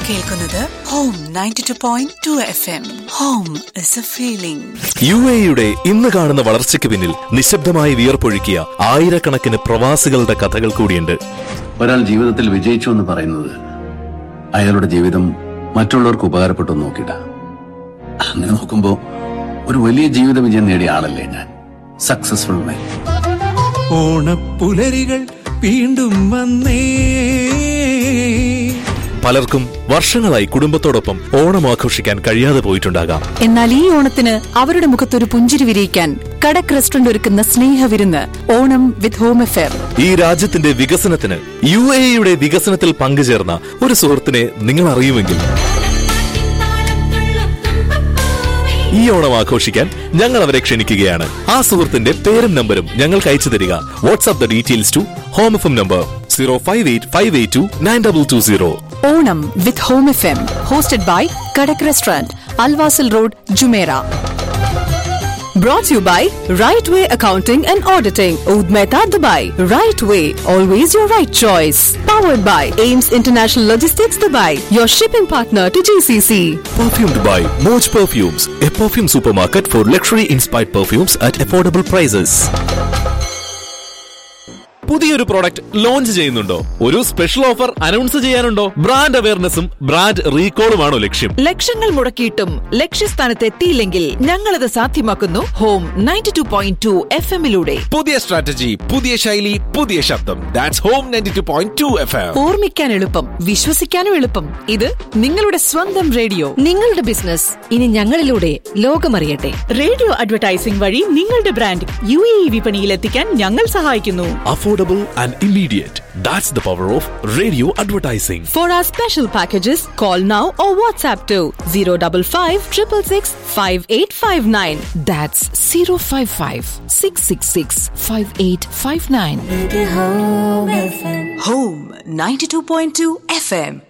കേൾക്കുന്നത് Home ninety two point two F M Home is a feeling U എയുടെ ഇന്ന് കാണുന്ന വളർച്ചയ്ക്ക് പിന്നിൽ നിശബ്ദമായി വിയർപ്പൊഴുക്കിയ ആയിരക്കണക്കിന് പ്രവാസികളുടെ കഥകൾ കൂടിയുണ്ട് ഒരാൾ ജീവിതത്തിൽ വിജയിച്ചു എന്ന് പറയുന്നത് അയാളുടെ ജീവിതം മറ്റുള്ളവർക്ക് ഉപകാരപ്പെട്ടു എന്ന് നോക്കിയിട്ട അങ്ങനെ നോക്കുമ്പോ ഒരു വലിയ ജീവിത വിജയം നേടിയ ആളല്ലേ ഞാൻ സക്സസ്ഫുൾ മാൻ ഓണപ്പുലരികൾ വീണ്ടും വന്നേ പലർക്കും വർഷങ്ങളായി കുടുംബത്തോടൊപ്പം ഓണം ആഘോഷിക്കാൻ കഴിയാതെ പോയിട്ടുണ്ടാകാം എന്നാൽ ഈ ഓണത്തിന് അവരുടെ മുഖത്തൊരു പുഞ്ചിരി വിരിയിക്കാൻ കടക് റെസ്റ്റോറന്റ് ഒരുക്കുന്ന സ്നേഹവിരുന്ന് ഓണം വിത്ത് ഹോം എഫെയർ ഈ രാജ്യത്തിന്റെ വികസനത്തിന് യു എയുടെ വികസനത്തിൽ പങ്കുചേർന്ന ഒരു സുഹൃത്തിനെ നിങ്ങൾ അറിയുമെങ്കിൽ ഈ ഓണം ആഘോഷിക്കാൻ ഞങ്ങൾ അവരെ ക്ഷണിക്കുകയാണ് ആ സുഹൃത്തിന്റെ പേരും നമ്പരും ഞങ്ങൾക്ക് അയച്ചു തരിക WhatsApp the details to Home F M number zero five eight five eight two nine double two zero Onam with Home F M hosted by Kadak restaurant Al Wasl road Jumeirah Brought to you by Right Way Accounting and Auditing, Oud Mehta, Dubai. Right Way, always your right choice. Powered by Ames International Logistics, Dubai, your shipping partner to GCC. Perfumed by Moj Perfumes, a perfume supermarket for luxury inspired perfumes at affordable prices. പുതിയൊരു product launch ചെയ്യുന്നുണ്ടോ ഒരു special offer announce ചെയ്യാനുണ്ടോ brand അവയർനെസ്സും brand റീകോളുമാണോ ലക്ഷ്യം ലക്ഷങ്ങൾ മുടക്കിയിട്ടും ലക്ഷ്യസ്ഥാനത്ത് എത്തിയില്ലെങ്കിൽ ഞങ്ങളത് സാധ്യമാക്കുന്നു Home ninety two point two F എമ്മിലൂടെ പുതിയ സ്ട്രാറ്റജി പുതിയ ശൈലി പുതിയ ശബ്ദം that's Home ninety two point two F M ഓർമ്മിക്കാൻ എളുപ്പം വിശ്വസിക്കാനും എളുപ്പം ഇത് നിങ്ങളുടെ സ്വന്തം റേഡിയോ നിങ്ങളുടെ ബിസിനസ് ഇനി ഞങ്ങളിലൂടെ ലോകമറിയട്ടെ റേഡിയോ അഡ്വർടൈസിംഗ് വഴി നിങ്ങളുടെ ബ്രാൻഡ് യു എ ഇ വിപണിയിൽ എത്തിക്കാൻ ഞങ്ങൾ സഹായിക്കുന്നു affordable and immediate that's the power of radio advertising For our special packages, call now or WhatsApp to 055 666 5859. That's zero five five six six six five eight five nine Home ninety two point two F M